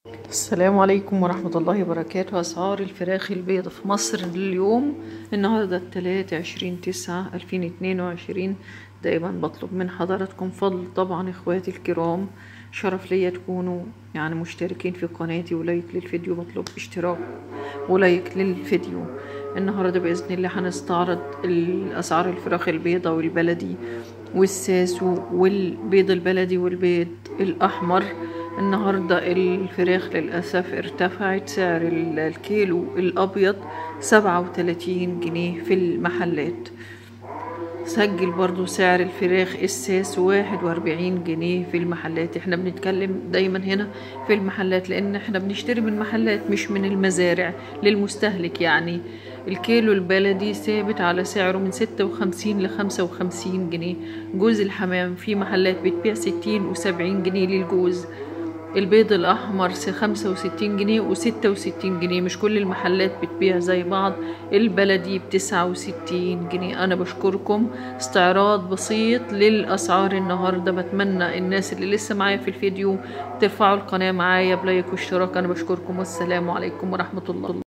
السلام عليكم ورحمة الله وبركاته أسعار الفراخ البيض في مصر اليوم النهاردة التلاتة عشرين تسعة ألفين اتنين وعشرين دايما بطلب من حضراتكم فضل طبعا اخواتي الكرام شرف ليا تكونوا يعني مشتركين في قناتي ولايك للفيديو بطلب اشتراك ولايك للفيديو النهاردة بإذن الله هنستعرض الأسعار الفراخ البيضة والبلدي والساسو والبيض البلدي والبيض الأحمر النهاردة الفراخ للأسف ارتفعت سعر الكيلو الأبيض سبعة وتلاتين جنيه في المحلات سجل برضو سعر الفراخ الساس واحد واربعين جنيه في المحلات احنا بنتكلم دايما هنا في المحلات لان احنا بنشتري من محلات مش من المزارع للمستهلك يعني الكيلو البلدي ثابت على سعره من ستة وخمسين لخمسة وخمسين جنيه جوز الحمام في محلات بتبيع ستين وسبعين جنيه للجوز البيض الأحمر خمسة وستين جنيه وستة وستين جنيه مش كل المحلات بتبيع زي بعض البلدي بتسعة وستين جنيه أنا بشكركم استعراض بسيط للأسعار النهاردة بتمنى الناس اللي لسه معايا في الفيديو ترفعوا القناة معايا بلايك واشتراك أنا بشكركم والسلام عليكم ورحمة الله